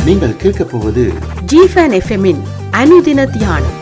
நீங்கள் கேட்கப் போவது ஜிஃபன் எஃப்எம்மின் அனுதின தியானம்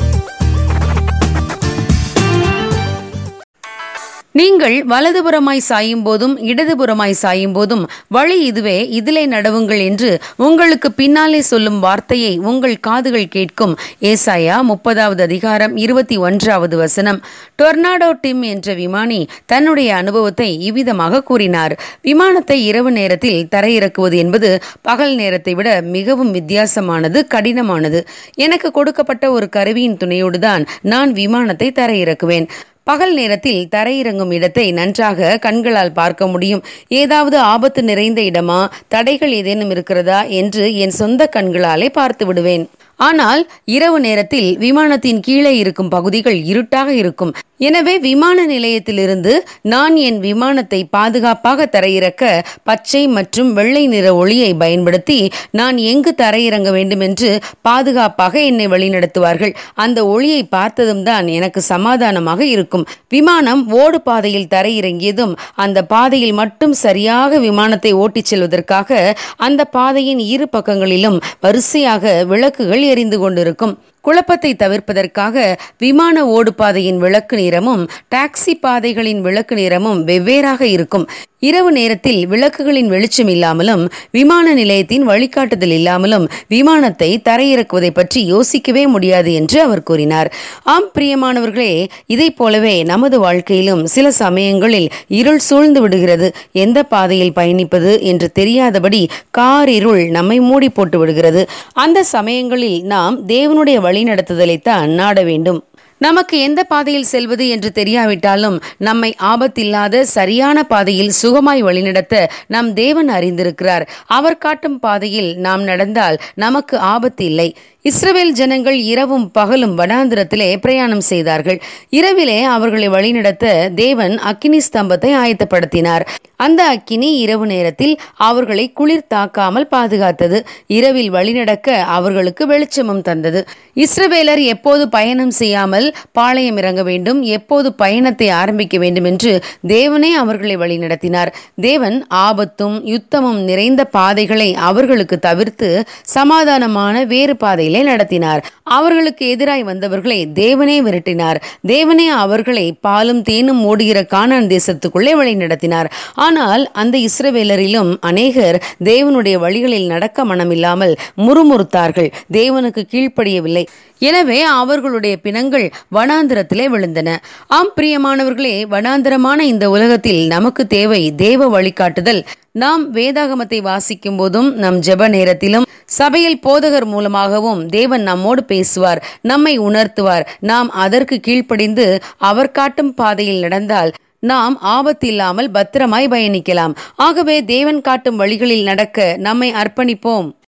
நீங்கள் வலதுபுறமாய் சாயும் போதும் இடதுபுறமாய் சாயும் போதும் வழி இதுவே இதிலே நடவுங்கள் என்று உங்களுக்கு பின்னாலே சொல்லும் வார்த்தையை உங்கள் காதுகள் கேட்கும் ஏசாயா முப்பதாவது அதிகாரம் இருபத்தி ஒன்றாவது வசனம் டொர்னாடோ டிம் என்ற விமானி தன்னுடைய அனுபவத்தை இவ்விதமாக கூறினார் விமானத்தை இரவு நேரத்தில் தரையிறக்குவது என்பது பகல் நேரத்தை விட மிகவும் வித்தியாசமானது கடினமானது எனக்கு கொடுக்கப்பட்ட ஒரு கருவியின் துணையோடுதான் நான் விமானத்தை தரையிறக்குவேன் பகல் நேரத்தில் தரையிறங்கும் இடத்தை நன்றாக கண்களால் பார்க்க முடியும் ஏதாவது ஆபத்து நிறைந்த இடமா தடைகள் ஏதேனும் இருக்கிறதா என்று என் சொந்த கண்களாலே பார்த்து விடுவேன் ஆனால் இரவு நேரத்தில் விமானத்தின் கீழே இருக்கும் பகுதிகள் இருட்டாக இருக்கும் எனவே விமான நிலையத்திலிருந்து நான் என் விமானத்தை பாதுகாப்பாக தரையிறக்க பச்சை மற்றும் வெள்ளை நிற ஒளியை பயன்படுத்தி நான் எங்கு தரையிறங்க வேண்டும் என்று பாதுகாப்பாக என்னை வழிநடத்துவார்கள் அந்த ஒளியை பார்த்ததும் தான் எனக்கு சமாதானமாக இருக்கும் விமானம் ஓடு பாதையில் தரையிறங்கியதும் அந்த பாதையில் மட்டும் சரியாக விமானத்தை ஓட்டிச் செல்வதற்காக அந்த பாதையின் இரு பக்கங்களிலும் வரிசையாக விளக்குகள் எரிந்து கொண்டிருக்கும் குழப்பத்தை தவிர்ப்பதற்காக விமான ஓடுபாதையின் விளக்கு நிறமும் டாக்ஸி பாதைகளின் விளக்கு நிறமும் வெவ்வேறாக இருக்கும் இரவு நேரத்தில் விளக்குகளின் வெளிச்சம் இல்லாமலும் விமான நிலையத்தின் வழிகாட்டுதல் இல்லாமலும் விமானத்தை தரையிறக்குவதை பற்றி யோசிக்கவே முடியாது என்று அவர் கூறினார் ஆம் பிரியமானவர்களே இதை போலவே நமது வாழ்க்கையிலும் சில சமயங்களில் இருள் சூழ்ந்து விடுகிறது எந்த பாதையில் பயணிப்பது என்று தெரியாதபடி கார் இருள் நம்மை மூடி போட்டு விடுகிறது அந்த சமயங்களில் நாம் தேவனுடைய வழிநடத்துதலைத்தான் நாட வேண்டும் நமக்கு எந்த பாதையில் செல்வது என்று தெரியாவிட்டாலும் நம்மை ஆபத்தில்லாத சரியான பாதையில் சுகமாய் வழிநடத்த நம் தேவன் அறிந்திருக்கிறார் அவர் காட்டும் பாதையில் நாம் நடந்தால் நமக்கு ஆபத்து இல்லை இஸ்ரவேல் ஜனங்கள் இரவும் பகலும் வனாந்திரத்திலே பிரயாணம் செய்தார்கள் இரவிலே அவர்களை வழிநடத்த தேவன் அக்கினி ஸ்தம்பத்தை ஆயத்தப்படுத்தினார் அந்த அக்கினி இரவு நேரத்தில் அவர்களை குளிர் தாக்காமல் பாதுகாத்தது இரவில் வழிநடக்க அவர்களுக்கு வெளிச்சமும் தந்தது இஸ்ரவேலர் எப்போது பயணம் செய்யாமல் பாளையம் இறங்க வேண்டும் எப்போது பயணத்தை ஆரம்பிக்க வேண்டும் என்று தேவனே அவர்களை வழிநடத்தினார் தேவன் ஆபத்தும் யுத்தமும் நிறைந்த பாதைகளை அவர்களுக்கு தவிர்த்து சமாதானமான வேறு பாதையிலே நடத்தினார் அவர்களுக்கு எதிராய் வந்தவர்களை தேவனே விரட்டினார் தேவனே அவர்களை பாலும் தேனும் ஓடுகிற கானான் தேசத்துக்குள்ளே வழி நடத்தினார் ஆனால் அந்த இஸ்ரவேலரிலும் அநேகர் தேவனுடைய வழிகளில் நடக்க மனமில்லாமல் முறுமுறுத்தார்கள் தேவனுக்கு கீழ்ப்படியவில்லை எனவே அவர்களுடைய பிணங்கள் வனாந்திரத்திலே விழுந்தன ஆம் பிரியமானவர்களே வனாந்திரமான இந்த உலகத்தில் நமக்கு தேவை தேவ வழிகாட்டுதல் நாம் வேதாகமத்தை வாசிக்கும் போதும் நம் ஜெப நேரத்திலும் சபையில் போதகர் மூலமாகவும் தேவன் நம்மோடு பேசுவார் நம்மை உணர்த்துவார் நாம் அதற்கு கீழ்ப்படிந்து அவர் காட்டும் பாதையில் நடந்தால் நாம் ஆபத்தில்லாமல் பத்திரமாய் பயணிக்கலாம் ஆகவே தேவன் காட்டும் வழிகளில் நடக்க நம்மை அர்ப்பணிப்போம்